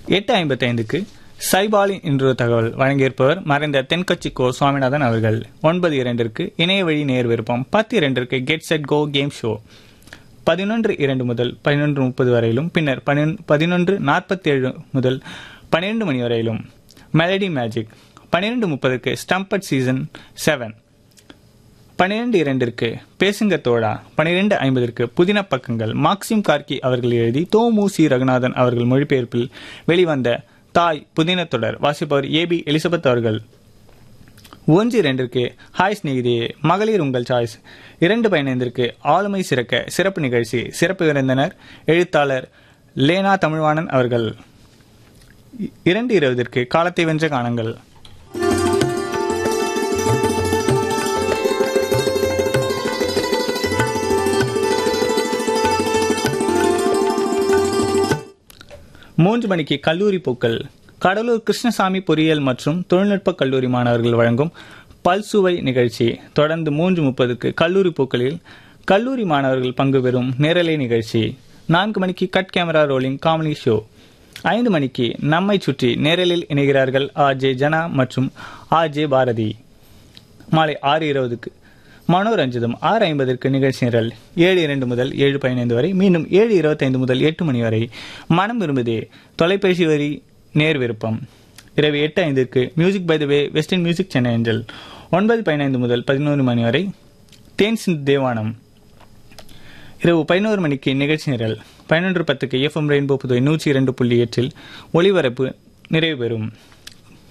எட்டு ஐம்பத்தைந்துக்கு சைபாலின் இன்று தகவல் வழங்கியிருப்பவர் மறைந்த தென்கட்சி கோ சுவாமிநாதன் அவர்கள் ஒன்பது இரண்டிற்கு இணைய வழி நேர் விருப்பம் பத்து இரண்டிற்கு get set go game show பதினொன்று இரண்டு முதல் பதினொன்று முப்பது வரையிலும் பின்னர் பதினொன்று நாற்பத்தி ஏழு முதல் பன்னிரண்டு மணி வரையிலும் மெலடி மேஜிக் பன்னிரண்டு முப்பதுக்கு ஸ்டம்பட் சீசன் செவன் பன்னிரண்டு இரண்டிற்கு பேசுங்க தோழா பன்னிரண்டு ஐம்பதற்கு புதின பக்கங்கள் மாக்சிம் கார்கி அவர்கள் எழுதி தோமு சி ரகுநாதன் அவர்கள் மொழிபெயர்ப்பில் வெளிவந்த தாய் புதின தொடர் வாசிப்பவர் ஏபி எலிசபெத் அவர்கள் ஒன்று இரண்டிற்கு ஹாய் ஸ்நேகிதியே மகளிர் உங்கள் சாய்ஸ் இரண்டு பதினைந்திற்கு ஆளுமை சிறக்க சிறப்பு நிகழ்ச்சி சிறப்பு விருந்தினர் எழுத்தாளர் லேனா தமிழ்வாணன் அவர்கள் இரண்டு இருபதற்கு காலத்தை வென்ற காணங்கள் மூன்று மணிக்கு கல்லூரி பூக்கள் கடலூர் கிருஷ்ணசாமி பொறியியல் மற்றும் தொழில்நுட்ப கல்லூரி மாணவர்கள் வழங்கும் பல்சுவை நிகழ்ச்சி தொடர்ந்து மூன்று முப்பதுக்கு கல்லூரி பூக்களில் கல்லூரி மாணவர்கள் பங்கு பெறும் நேரலை நிகழ்ச்சி நான்கு மணிக்கு cut camera rolling comedy show ஐந்து மணிக்கு நம்மை சுற்றி நேரலில் இணைகிறார்கள் ஆர் ஜே ஜனா மற்றும் ஆர் ஜே பாரதி மாலை ஆறு இருபதுக்கு மனோரஞ்சிதம் ஆறு ஐம்பதற்கு நிகழ்ச்சி நிரல் ஏழு இரண்டு முதல் ஏழு பதினைந்து வரை மீண்டும் ஏழு இருபத்தைந்து முதல் எட்டு மணி வரை மனம் விரும்புதே தொலைபேசி வரி நேர் விருப்பம் இரவு எட்டு ஐந்திற்கு music by the way western music Chennai angel ஒன்பது பதினைந்து முதல் பதினோரு மணி வரை தேன் சிந்து தேவானம் இரவு பதினோரு மணிக்கு நிகழ்ச்சி நிரல் பதினொன்று பத்துக்கு எஃப்எம் ரெயின்போ புதுவை நூற்றி இரண்டு புள்ளி எட்டில் ஒளிபரப்பு நிறைவு பெறும்